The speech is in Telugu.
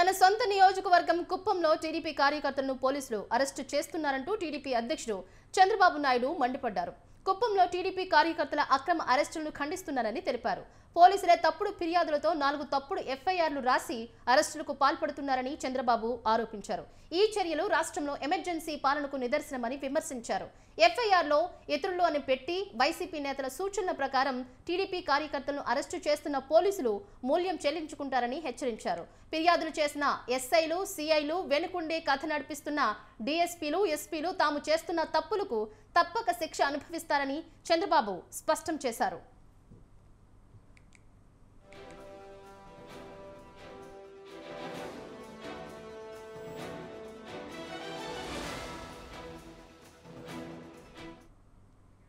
తన సొంత నియోజకవర్గం కుప్పంలో టీడీపీ కార్యకర్తలను పోలీసులు అరెస్టు చేస్తున్నారంటూ టీడీపీ అధ్యక్షుడు చంద్రబాబు నాయుడు మండిపడ్డారు కుప్పంలో టీడీపీ కార్యకర్తల అక్రమ అరెస్టులను ఖండిస్తున్నారని తెలిపారు పోలీసులే తప్పుడు ఫిర్యాదులతో నాలుగు తప్పుడు ఎఫ్ఐఆర్లు రాసి అరెస్టులకు పాల్పడుతున్నారని చంద్రబాబు ఆరోపించారు ఈ చర్యలు రాష్ట్రంలో ఎమర్జెన్సీ పాలనకు నిదర్శనమని విమర్శించారు ఎఫ్ఐఆర్లో ఇతరులు అని పెట్టి వైసీపీ నేతల సూచనల ప్రకారం టీడీపీ కార్యకర్తలను అరెస్టు చేస్తున్న పోలీసులు మూల్యం చెల్లించుకుంటారని హెచ్చరించారు ఫిర్యాదులు చేసిన ఎస్ఐలు సిఐలు వెనుకుండే కథ నడిపిస్తున్న డీఎస్పీలు ఎస్పీలు తాము చేస్తున్న తప్పులకు తప్పక శిక్ష అనుభవిస్తారని చంద్రబాబు స్పష్టం చేశారు